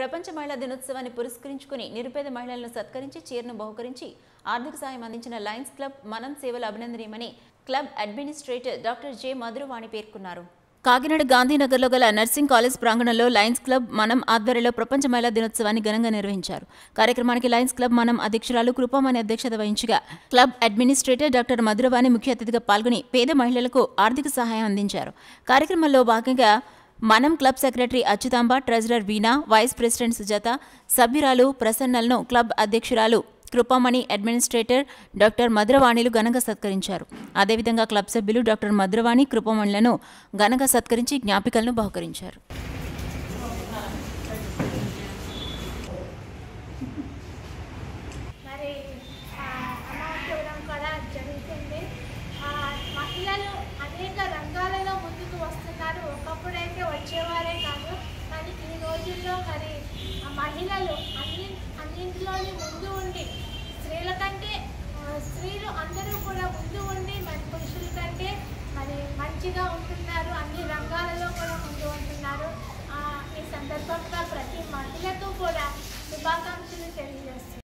ప్రపంచ మహిళా దినోత్సవాన్ని పురస్కరించుకుని నిరుపేద మహిళలను సత్కరించి చీరను బహుకరించి ఆర్థిక సాయం అందించిన లయన్స్ క్లబ్ మనం సేవలు అభినందనీయమని club administrator doctor J Madhuravani పేర్కొన్నారు కాకినాడ గాంధీనగర్లో గల నర్సింగ్ కాలేజ్ ప్రాంగణంలో లయన్స్ క్లబ్ మనం ఆధ్వర్యంలో ప్రపంచ మహిళా దినోత్సవాన్ని ఘనంగా నిర్వహించారు కార్యక్రమానికి లయన్స్ క్లబ్ మనం అధ్యక్షురాలు కృపమణి అధ్యక్షత వహించగా క్లబ్ అడ్మినిస్ట్రేటర్ డాక్టర్ మధురవాణి ముఖ్య అతిథిగా పాల్గొని పేద మహిళలకు ఆర్థిక సహాయం అందించారు కార్యక్రమంలో భాగంగా Manam club secretary Achyutamba treasurer Veena vice president Sujatha సభ్యురాలు ప్రసన్నలను క్లబ్ అధ్యక్షురాలు కృపామణి అడ్మినిస్ట్రేటర్ డాక్టర్ మధురవాణిలు ఘనంగా సత్కరించారు అదేవిధంగా క్లబ్ సభ్యులు డాక్టర్ మధురవాణి కృపమణులను ఘనంగా సత్కరించి జ్ఞాపికలను బహుకరించారు మరి ఆ, అమౌంట్ ఇవ్వడం కూడా జరుగుతుంది ఆ, మహిళలు అనేక రంగాలలో ముందుకు వస్తున్నారు ఒకప్పుడైతే వచ్చేవారే కాదు కానీ ఈ రోజుల్లో మరి ఆ మహిళలు అన్ని అన్నింటిలోని ముందు ఉండి స్త్రీల కంటే ఆ, స్త్రీలు అందరూ కూడా ముందు ఉండి మరి పురుషుల కంటే మరి మంచిగా ఉంటున్నారు అన్ని రంగాలలో కూడా ముందు ఉంటున్నారు ఆ, ఈ సందర్భంగా ప్రతి మహిళకు కూడా శుభాకాంక్షలు తెలియజేస్తున్నారు